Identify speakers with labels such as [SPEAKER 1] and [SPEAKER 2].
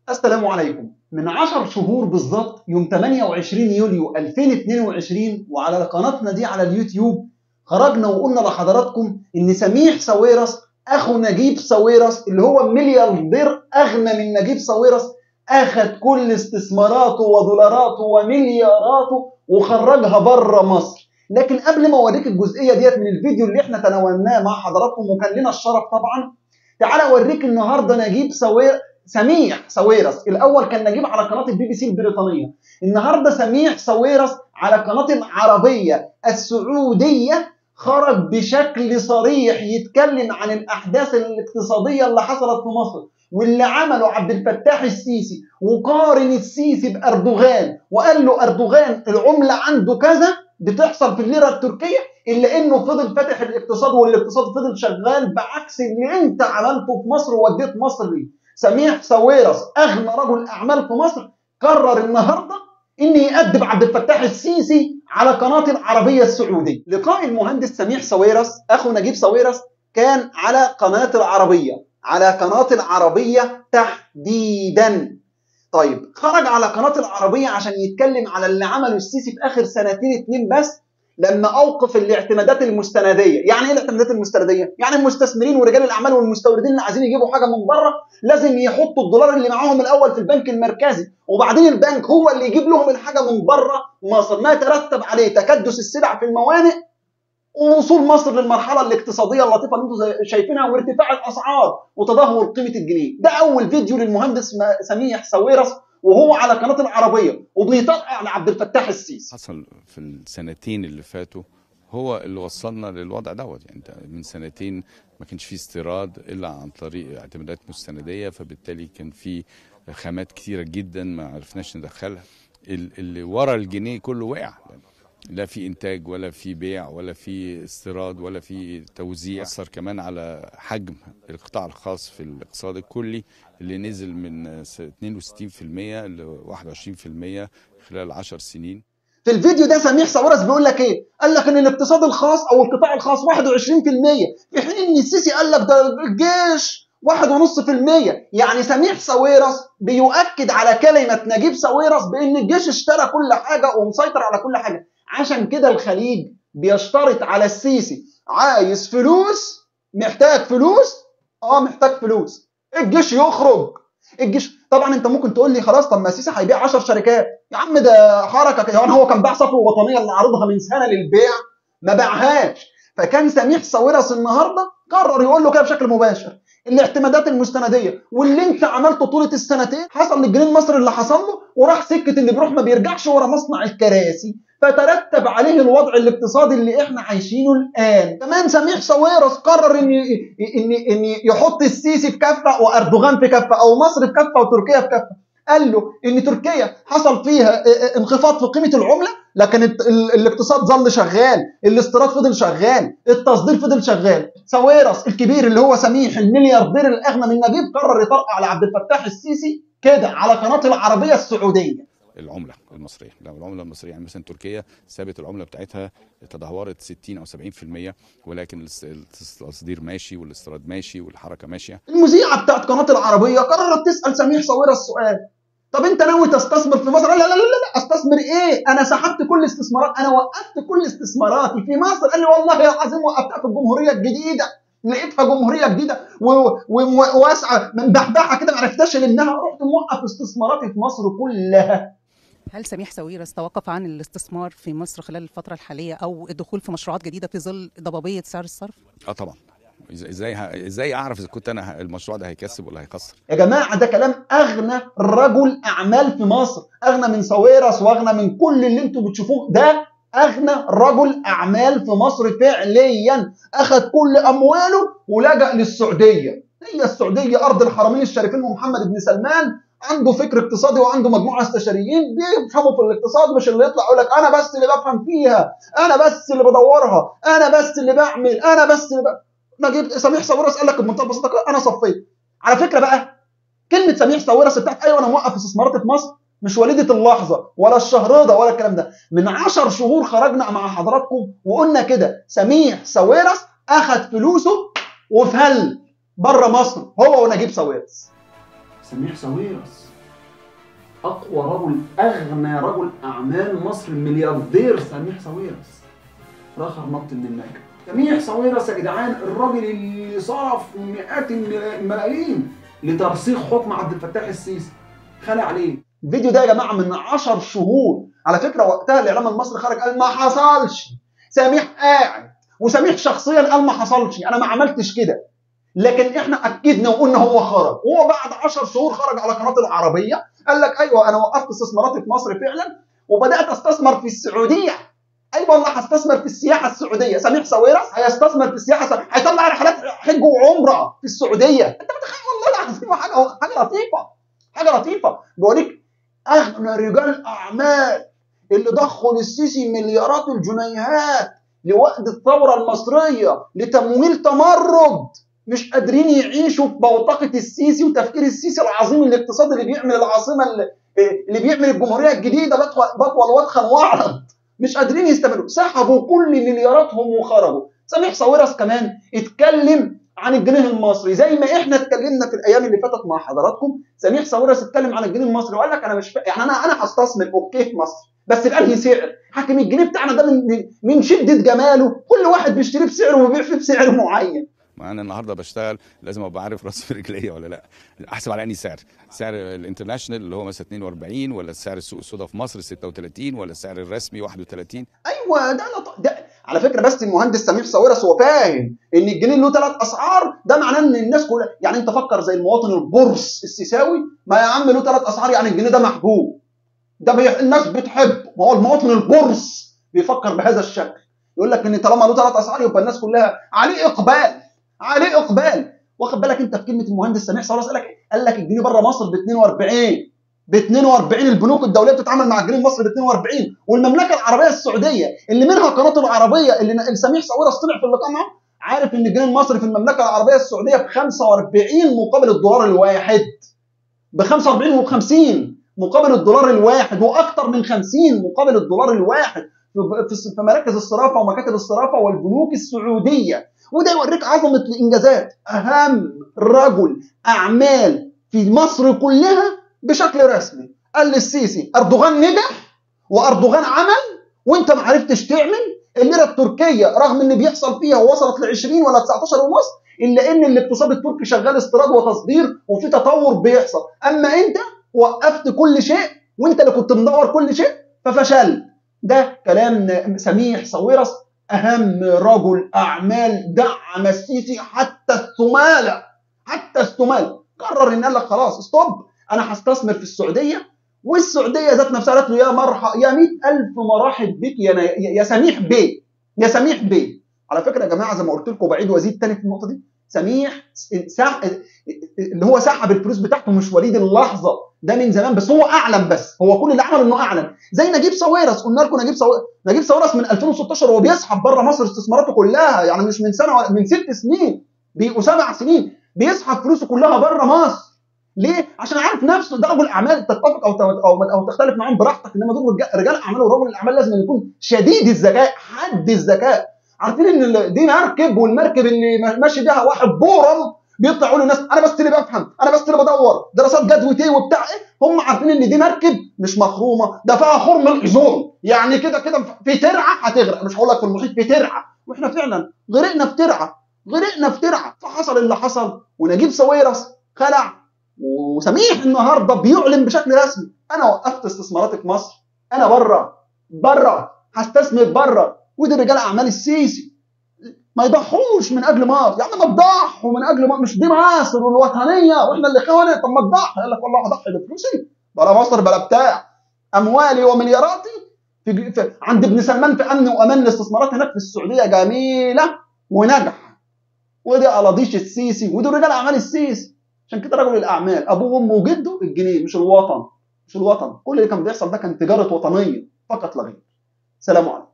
[SPEAKER 1] السلام عليكم من 10 شهور بالظبط يوم 28 يوليو 2022 وعلى قناتنا دي على اليوتيوب خرجنا وقلنا لحضراتكم ان سميح ساويرس اخو نجيب ساويرس اللي هو ملياردير اغنى من نجيب ساويرس اخذ كل استثماراته ودولاراته وملياراته وخرجها بره مصر لكن قبل ما اوريك الجزئيه ديت من الفيديو اللي احنا تناولناه مع حضراتكم وكان لنا الشرف طبعا تعالى اوريك النهارده نجيب ساوير سميح ساويرس الاول كان نجيب على قناه البي بي سي البريطانيه النهارده سميح ساويرس على قناه العربيه السعوديه خرج بشكل صريح يتكلم عن الاحداث الاقتصاديه اللي حصلت في مصر واللي عمله عبد الفتاح السيسي وقارن السيسي باردوغان وقال له اردوغان العمله عنده كذا بتحصل في الليره التركيه الا انه فضل فاتح الاقتصاد والاقتصاد فضل شغال بعكس اللي انت عملته في مصر ووديت مصر ليه سميح ساويرس اغنى رجل اعمال في مصر قرر النهارده ان يأدب عبد الفتاح السيسي على قناه العربيه السعوديه لقاء المهندس سميح ساويرس اخو نجيب ساويرس كان على قناه العربيه على قناه العربيه تحديدا طيب خرج على قناه العربيه عشان يتكلم على اللي عمله السيسي في اخر سنتين اتنين بس لما اوقف الاعتمادات المستنديه، يعني ايه الاعتمادات المستنديه؟ يعني المستثمرين ورجال الاعمال والمستوردين اللي عايزين يجيبوا حاجه من بره لازم يحطوا الدولار اللي معاهم الاول في البنك المركزي، وبعدين البنك هو اللي يجيب لهم الحاجه من بره مصر، ما يترتب عليه تكدس السلع في الموانئ ووصول مصر للمرحله الاقتصاديه اللطيفه اللي انتم شايفينها وارتفاع الاسعار وتدهور قيمه الجنيه، ده اول فيديو للمهندس سميح ساويرس وهو على قناه العربيه وبيطلع على عبد الفتاح السيسي
[SPEAKER 2] حصل في السنتين اللي فاتوا هو اللي وصلنا للوضع دوت يعني انت من سنتين ما كانش في استيراد الا عن طريق اعتمادات مستنديه فبالتالي كان في خامات كثيره جدا ما عرفناش ندخلها اللي ورا الجنيه كله وقع لا في انتاج ولا في بيع ولا في استيراد ولا في توزيع اثر كمان على حجم القطاع الخاص في الاقتصاد الكلي اللي نزل من 62% ل 21% خلال 10 سنين
[SPEAKER 1] في الفيديو ده سميح ساويرس بيقول لك ايه؟ قال لك ان الاقتصاد الخاص او القطاع الخاص 21% في حين ان السيسي قال لك ده الجيش 1.5% يعني سميح ساويرس بيؤكد على كلمه نجيب ساويرس بان الجيش اشترى كل حاجه ومسيطر على كل حاجه عشان كده الخليج بيشترط على السيسي عايز فلوس محتاج فلوس اه محتاج فلوس الجيش يخرج الجيش طبعا انت ممكن تقول لي خلاص طب ما السيسي هيبيع 10 شركات يا عم ده حركه كده هو كان باع صفوه وطنيه اللي عرضها من سنه للبيع ما باعهاش فكان سميح ساويرس النهارده قرر يقول له كده بشكل مباشر الاعتمادات المستنديه واللي انت عملته طولة السنتين حصل للجنيه المصري اللي حصل له وراح سكه اللي بيروح ما بيرجعش ورا مصنع الكراسي فترتب عليه الوضع الاقتصادي اللي احنا عايشينه الان كمان سميح ساويرس قرر ان ان ان يحط السيسي في كفه واردوغان في كفه او مصر في كفه وتركيا في كفه قال له ان تركيا حصل فيها انخفاض في قيمه العمله لكن الاقتصاد ظل شغال الاستيراد فضل شغال التصدير فضل شغال ساويرس الكبير اللي هو سميح الملياردير الاغنى من نجيب قرر يطرقع على عبد الفتاح السيسي كده على قناه العربيه السعوديه
[SPEAKER 2] العمله المصريه لو العمله المصريه يعني مثلا تركيا ثابت العمله بتاعتها تدهورت 60 او 70% ولكن التصدير ماشي والاستيراد ماشي والحركه ماشيه
[SPEAKER 1] المذيعه بتاعت قناه العربيه قررت تسال سميح ساويرس سؤال طب انت ناوي تستثمر في مصر؟ لا لا لا لا لا استثمر ايه؟ انا سحبت كل استثمارات انا وقفت كل استثماراتي في مصر قال لي والله العظيم وقفتها في الجمهوريه الجديده لقيتها جمهوريه جديده وواسعه من بحبحه كده ما عرفتش المنها رحت موقف استثماراتي في مصر كلها
[SPEAKER 3] هل سميح ساويرس توقف عن الاستثمار في مصر خلال الفترة الحالية أو الدخول في مشروعات جديدة في ظل ضبابية سعر الصرف؟
[SPEAKER 2] اه طبعا ازاي ازاي اعرف اذا كنت انا المشروع ده هيكسب ولا هيخسر
[SPEAKER 1] يا جماعه ده كلام اغنى رجل اعمال في مصر اغنى من ساويرس واغنى من كل اللي انتم بتشوفوه ده اغنى رجل اعمال في مصر فعليا اخذ كل امواله ولجأ للسعوديه هي السعوديه ارض الحرمين الشريفين ومحمد بن سلمان عنده فكر اقتصادي وعنده مجموعه استشاريين بيفهموا في الاقتصاد مش اللي يطلع يقول لك انا بس اللي بفهم فيها انا بس اللي بدورها انا بس اللي بعمل انا بس اللي ب... نجيب سميح ساويرس قال لك بمنتهى البساطه انا صفيت على فكره بقى كلمه سميح ساويرس بتاعت ايوه انا موقف استثماراتي في مصر مش وليده اللحظه ولا الشهرده ولا الكلام ده من 10 شهور خرجنا مع حضراتكم وقلنا كده سميح ساويرس اخذ فلوسه وفهل بره مصر هو ونجيب ساويرس
[SPEAKER 4] سميح ساويرس
[SPEAKER 1] اقوى رجل اغنى رجل اعمال مصر الملياردير سميح ساويرس اخر نط من النجم سميح ساويرس يا جدعان الراجل اللي صرف مئات الملايين لترسيخ حكم عبد الفتاح السيسي خلع عليه الفيديو ده يا جماعه من 10 شهور على فكره وقتها الاعلام المصري خرج قال ما حصلش سميح قاعد وسميح شخصيا قال ما حصلش انا ما عملتش كده لكن احنا اكدنا وقلنا هو خرج هو بعد 10 شهور خرج على قناه العربيه قال لك ايوه انا وقفت استثماراتي في مصر فعلا وبدات استثمر في السعوديه ايوه والله هستثمر في السياحه السعوديه سميح ساويرس هيستثمر في السياحه هيطلع رحلات حج وعمره في السعوديه انت متخيل والله العظيم حاجه حاجه لطيفه حاجه لطيفه بوريك اغنى رجال الاعمال اللي ضخوا للسيسي مليارات الجنيهات لوقت الثوره المصريه لتمويل تمرد مش قادرين يعيشوا في بوتقه السيسي وتفكير السيسي العظيم الاقتصادي اللي بيعمل العاصمه اللي بيعمل الجمهوريه الجديده بطول وادخن واعرض مش قادرين يستمروا سحبوا كل ملياراتهم وخرجوا سميح ساويرس كمان اتكلم عن الجنيه المصري زي ما احنا اتكلمنا في الايام اللي فاتت مع حضراتكم سميح ساويرس اتكلم عن الجنيه المصري وقال لك انا مش ف... يعني انا انا هستثمر اوكي في مصر بس بانهي سعر حاكم الجنيه بتاعنا ده من من شده جماله كل واحد بيشتريه بسعر وبيبيع فيه بسعر معين
[SPEAKER 2] ما انا النهارده بشتغل لازم ابقى عارف راس رجليا ولا لا احسب على انهي سعر سعر الانترناشونال اللي هو مثلا 42 ولا سعر السوق السوداء في مصر 36 ولا السعر الرسمي 31
[SPEAKER 1] ايوه ده لط... ده على فكره بس المهندس سميح ساويرس هو فاهم ان الجنيه له ثلاث اسعار ده معناه ان الناس كلها يعني انت فكر زي المواطن البورس السيساوي ما يا عم له ثلاث اسعار يعني الجنيه ده محبوب ده بي... الناس بتحب ما هو المواطن البورس بيفكر بهذا الشكل يقول لك ان طالما له ثلاث اسعار يبقى الناس كلها عليه اقبال عليه اقبال واخد بالك انت في كلمه المهندس سميح ساويرس قال لك قال لك الجنيه بره مصر ب 42 ب 42 البنوك الدوليه بتتعامل مع الجنيه المصري ب 42 والمملكه العربيه السعوديه اللي منها قناه العربيه اللي سميح ساويرس طلع في اللقاء معاه عارف ان الجنيه المصري في المملكه العربيه السعوديه ب 45 مقابل الدولار الواحد ب 45 و50 مقابل الدولار الواحد واكثر من 50 مقابل الدولار الواحد في مراكز الصرافه ومكاتب الصرافه والبنوك السعوديه وده يوريك عظمه الانجازات اهم رجل اعمال في مصر كلها بشكل رسمي قال للسيسي اردوغان نجح واردوغان عمل وانت ما عرفتش تعمل الليره التركيه رغم ان بيحصل فيها وصلت ل 20 ولا 19 ونص الا ان الاقتصاد التركي شغال استيراد وتصدير وفي تطور بيحصل اما انت وقفت كل شيء وانت اللي كنت مدور كل شيء ففشلت ده كلام سميح ساويرس اهم رجل اعمال دعم السيسي حتى الثماله حتى الثماله قرر ان قال لك خلاص ستوب انا هستثمر في السعوديه والسعوديه ذات نفسها قالت له يا مرحب يا 100000 مرحب بك يا يا سميح بيه يا سميح بيه على فكره يا جماعه زي ما قلت لكم بعيد وازيد تاني في النقطه دي سميح سح... اللي هو سحب الفلوس بتاعته مش وليد اللحظه ده من زمان بس هو اعلن بس هو كل اللي عمله انه اعلن زي نجيب ساويرس قلنا لكم نجيب ساويرس نجيب ساويرس من 2016 وهو بيسحب بره مصر استثماراته كلها يعني مش من سنه ولا من ست سنين بيبقوا سبع سنين بيسحب فلوسه كلها بره مصر ليه؟ عشان عارف نفسه ده رجل اعمال تتفق او او او تختلف معاهم براحتك انما دول رجال اعمال ورجل الاعمال لازم يكون شديد الذكاء حد الذكاء عارفين ان دي مركب والمركب اللي ماشي بيها واحد بورم بيطلع يقول للناس انا بس اللي بفهم انا بس اللي بدور دراسات جدوتي وبتاع ايه هم عارفين ان دي مركب مش مخرومه ده فيها خرم العظام يعني كده كده في ترعه هتغرق مش هقول لك في المحيط في ترعه واحنا فعلا غرقنا في ترعه غرقنا في ترعه فحصل اللي حصل ونجيب ساويرس خلع وسميح النهارده بيعلن بشكل رسمي انا وقفت استثماراتي في مصر انا بره بره هستثمر بره ودي رجال اعمال السيسي ما يضحوش من اجل مصر يعني ما تضحوا من اجل مصر مش دي مصر والوطنيه واحنا اللي خونه طب ما تضحي قال لك والله هضحي بفلوسي بلا مصر بلا بتاع اموالي وملياراتي في, في عند ابن سلمان في امن وامان الاستثمارات هناك في السعوديه جميله ونجح ودي الاضيش السيسي ودي رجال اعمال السيسي عشان كده رجل الاعمال ابوه وامه وجده الجنيه مش الوطن مش الوطن كل اللي كان بيحصل ده كان تجاره وطنيه فقط لا غير سلام عليكم